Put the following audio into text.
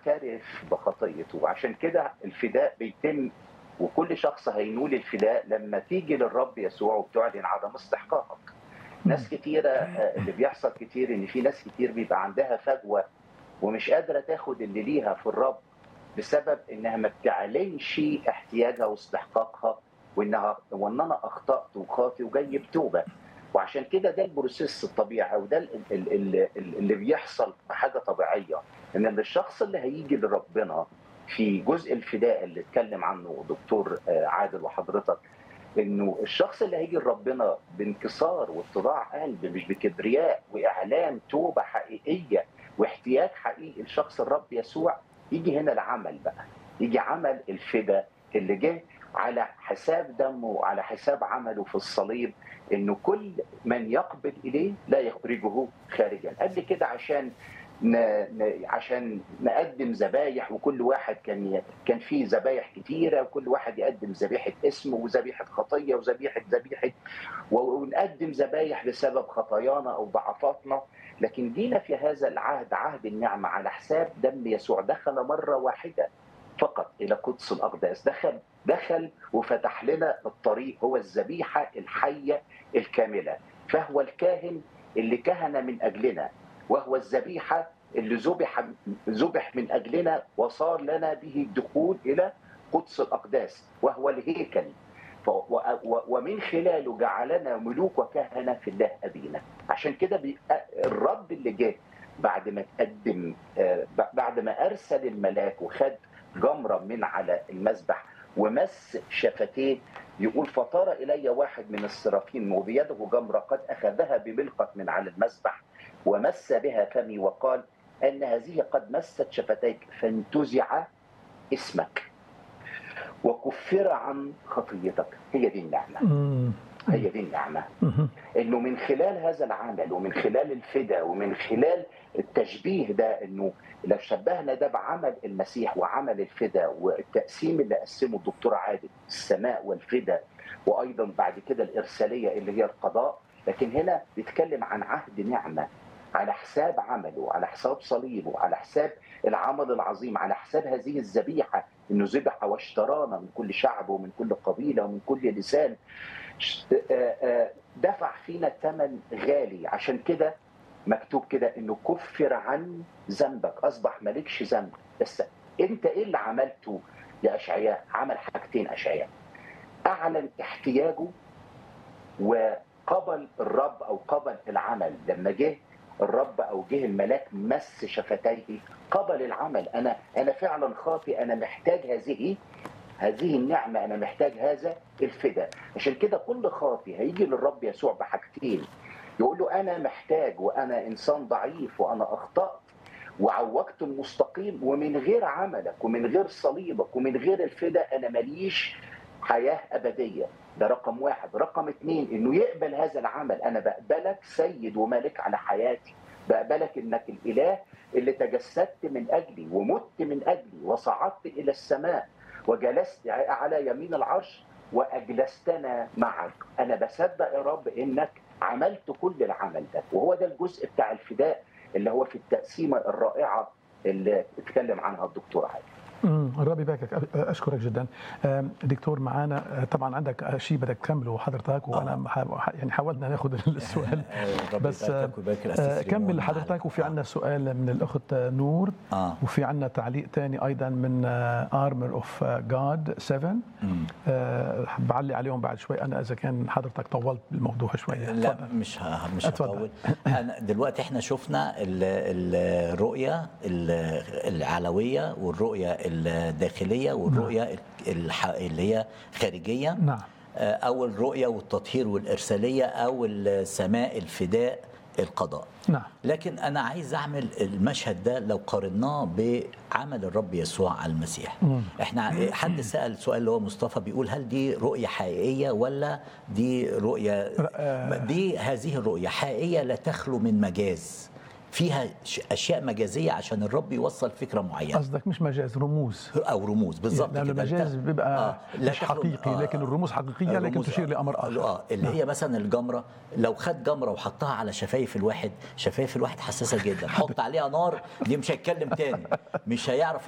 يعترف بخطيته وعشان كده الفداء بيتم وكل شخص هينول الفداء لما تيجي للرب يسوع وبتعلن عدم استحقاقك ناس كتيرة آه، اللي بيحصل كتير ان في ناس كتير بيبقى عندها فجوة ومش قادرة تاخد اللي ليها في الرب بسبب انها ما بتعلنش احتياجها واستحقاقها وانها وان انا اخطات وخاطي وجاي بتوبه وعشان كده ده البروسيس الطبيعي وده ال- ال- ال- ال- اللي بيحصل حاجه طبيعيه ان الشخص اللي هيجي لربنا في جزء الفداء اللي اتكلم عنه دكتور آه، عادل وحضرتك انه الشخص اللي هيجي لربنا بانكسار واتضاع قلب مش بكبرياء واعلان توبه حقيقيه واحتياج حقيقي لشخص الرب يسوع يجي هنا العمل بقى يجي عمل الفداء اللي جه على حساب دمه وعلى حساب عمله في الصليب انه كل من يقبل اليه لا يخرجه خارجا قبل كده عشان ن... ن... عشان نقدم ذبايح وكل واحد كان ي... كان فيه ذبايح كتيره وكل واحد يقدم ذبيحه اسمه وذبيحه خطيه وذبيحه ذبيحه و- ونقدم ذبايح بسبب خطايانا او ضعفاتنا لكن جينا في هذا العهد عهد النعمه على حساب دم يسوع دخل مره واحده فقط الى قدس الاقداس دخل دخل وفتح لنا الطريق هو الذبيحه الحيه الكامله فهو الكاهن اللي كهن من اجلنا وهو الذبيحه اللي ذبح ذبح من اجلنا وصار لنا به الدخول الى قدس الاقداس وهو الهيكل ف- و- و- ومن خلاله جعلنا ملوك وكهنه في الله ابينا عشان كده بي- الرب اللي جه بعد ما تقدم آه، بعد ما ارسل الملاك وخد جمره من على المذبح ومس شفتيه يقول فطار الي واحد من السرافين وبيده جمره قد اخذها بملقط من على المذبح ومس بها فمي وقال ان هذه قد مست شفتيك فانتزع اسمك وكفر عن خطيتك هي دي النعمه مم. هي دي النعمه مهم. انه من خلال هذا العمل ومن خلال الفدا ومن خلال التشبيه ده انه لو شبهنا ده بعمل المسيح وعمل الفدا والتقسيم اللي قسمه الدكتور عادل السماء والفدا وايضا بعد كده الارساليه اللي هي القضاء لكن هنا بيتكلم عن عهد نعمه على حساب عمله على حساب صليبه على حساب العمل العظيم على حساب هذه الذبيحه انه ذبح واشترانا من كل شعب ومن كل قبيله ومن كل لسان آه، آه، دفع فينا ثمن غالي عشان كده مكتوب كده انه كفر عن ذنبك اصبح مالكش ذنب بس انت ايه اللي عملته يا اشعياء عمل حاجتين اشعياء اعلن احتياجه وقبل الرب او قبل العمل لما جه الرب او جه الملاك مس شفتيه قبل العمل انا انا فعلا خاطئ انا محتاج هذه هذه النعمه انا محتاج هذا الفداء عشان كده كل خاطي هيجي للرب يسوع بحاجتين يقول له انا محتاج وانا انسان ضعيف وانا اخطات وعوجت المستقيم ومن غير عملك ومن غير صليبك ومن غير الفداء انا ماليش حياه ابديه ده رقم واحد رقم اتنين انه يقبل هذا العمل انا بقبلك سيد ومالك على حياتي بقبلك انك الاله اللي تجسدت من اجلي ومت من اجلي وصعدت الى السماء وجلست على يمين العرش واجلستنا معك انا بصدق يا رب انك عملت كل العمل ده وهو ده الجزء بتاع الفداء اللي هو في التقسيمه الرائعه اللي اتكلم عنها الدكتور علي مم. الرب يباركك أ- اشكرك جدا آم، دكتور معانا آه، طبعا عندك شيء بدك تكمله حضرتك وانا ح- يعني حاولنا ناخذ السؤال ربي بس يباركك ويبارك آه، الأستاذ كمل ريمون حضرتك معنا. وفي عندنا سؤال من الاخت نور اه وفي عندنا تعليق ثاني ايضا من ارمر اوف جاد 7 مم. آه، بعلي عليهم بعد شوي انا اذا كان حضرتك طولت بالموضوع شويه لا تفضل. مش ه... مش اتفضل. هطول انا دلوقتي احنا شفنا ال- ال- الرؤيه ال- العلويه والرؤيه الداخليه والرؤيه الح... اللي هي خارجيه نعم آه، او الرؤيه والتطهير والارساليه او السماء الفداء القضاء نعم لكن انا عايز اعمل المشهد ده لو قارناه بعمل الرب يسوع على المسيح مم. احنا حد سال سؤال اللي هو مصطفى بيقول هل دي رؤيه حقيقيه ولا دي رؤيه آه. دي هذه الرؤيه حقيقيه لا تخلو من مجاز فيها ش- اشياء مجازيه عشان الرب يوصل فكره معينه قصدك مش مجاز رموز او رموز بالظبط لأن كده. المجاز أنت- بيبقى لا مش تخرج- حقيقي لكن الرموز حقيقية لكن الرموز تشير آه. لأمر آخر اه اللي هي مثلا الجمره لو خد جمره وحطها على شفايف الواحد شفايف الواحد حساسه جدا حط عليها نار دي مش هيتكلم تاني مش هيعرف